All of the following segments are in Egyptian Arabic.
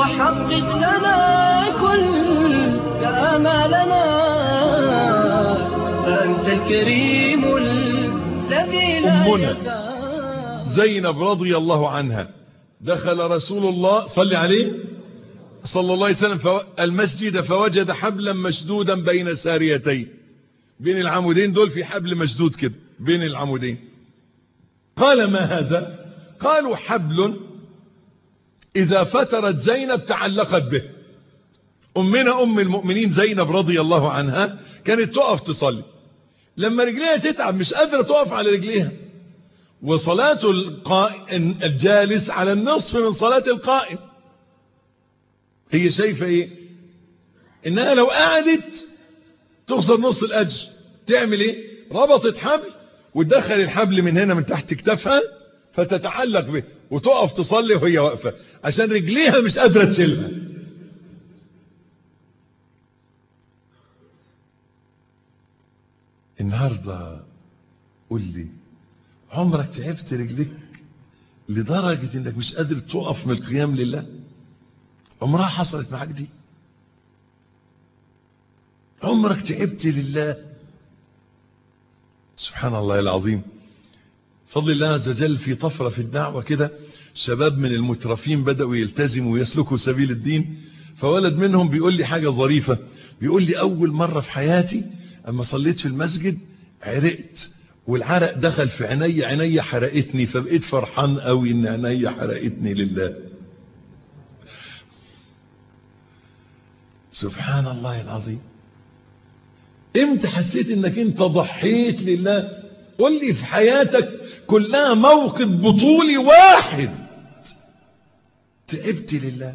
وحقق لنا كل آمالنا فأنت الكريم الذي لا أمنا يزال زينب رضي الله عنها دخل رسول الله صلى عليه صلى الله عليه وسلم فو- المسجد فوجد حبلا مشدودا بين ساريتين بين العمودين دول في حبل مشدود كده بين العمودين قال ما هذا قالوا حبل إذا فترت زينب تعلقت به أمنا أم المؤمنين زينب رضي الله عنها كانت تقف تصلي لما رجليها تتعب مش قادرة تقف على رجليها وصلاة القائم الجالس على النصف من صلاة القائم هي شايفة ايه انها لو قعدت تخسر نص الاجر تعمل ايه ربطت حبل وتدخل الحبل من هنا من تحت كتافها فتتعلق به وتقف تصلي وهي واقفة عشان رجليها مش قادرة تشيلها النهاردة قول لي عمرك تعبت رجلك لدرجة انك مش قادر تقف من القيام لله عمرها حصلت معاك دي عمرك تعبت لله سبحان الله العظيم فضل الله عز وجل في طفرة في الدعوة كده شباب من المترفين بدأوا يلتزموا ويسلكوا سبيل الدين فولد منهم بيقول لي حاجة ظريفة بيقول لي أول مرة في حياتي أما صليت في المسجد عرقت والعرق دخل في عيني عيني حرقتني فبقيت فرحان قوي ان عيني حرقتني لله سبحان الله العظيم امتى حسيت انك انت ضحيت لله قل لي في حياتك كلها موقف بطولي واحد تعبت لله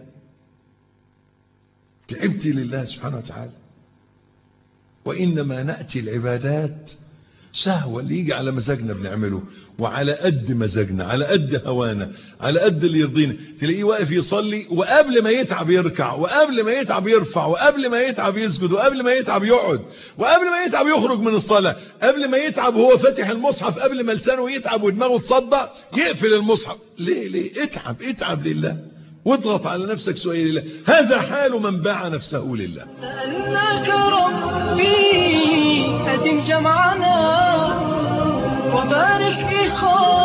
تعبت لله سبحانه وتعالى وإنما نأتي العبادات شهوة اللي يجي على مزاجنا بنعمله وعلى قد مزاجنا على قد هوانا على قد اللي يرضينا تلاقيه واقف يصلي وقبل ما يتعب يركع وقبل ما يتعب يرفع وقبل ما يتعب يسجد وقبل ما يتعب يقعد وقبل ما يتعب يخرج من الصلاة قبل ما يتعب وهو فاتح المصحف قبل ما لسانه يتعب ودماغه تصدع يقفل المصحف ليه ليه اتعب اتعب لله واضغط على نفسك شوية لله هذا حال من باع نفسه لله سألناك ربي أدم جمعنا وبارك في خالق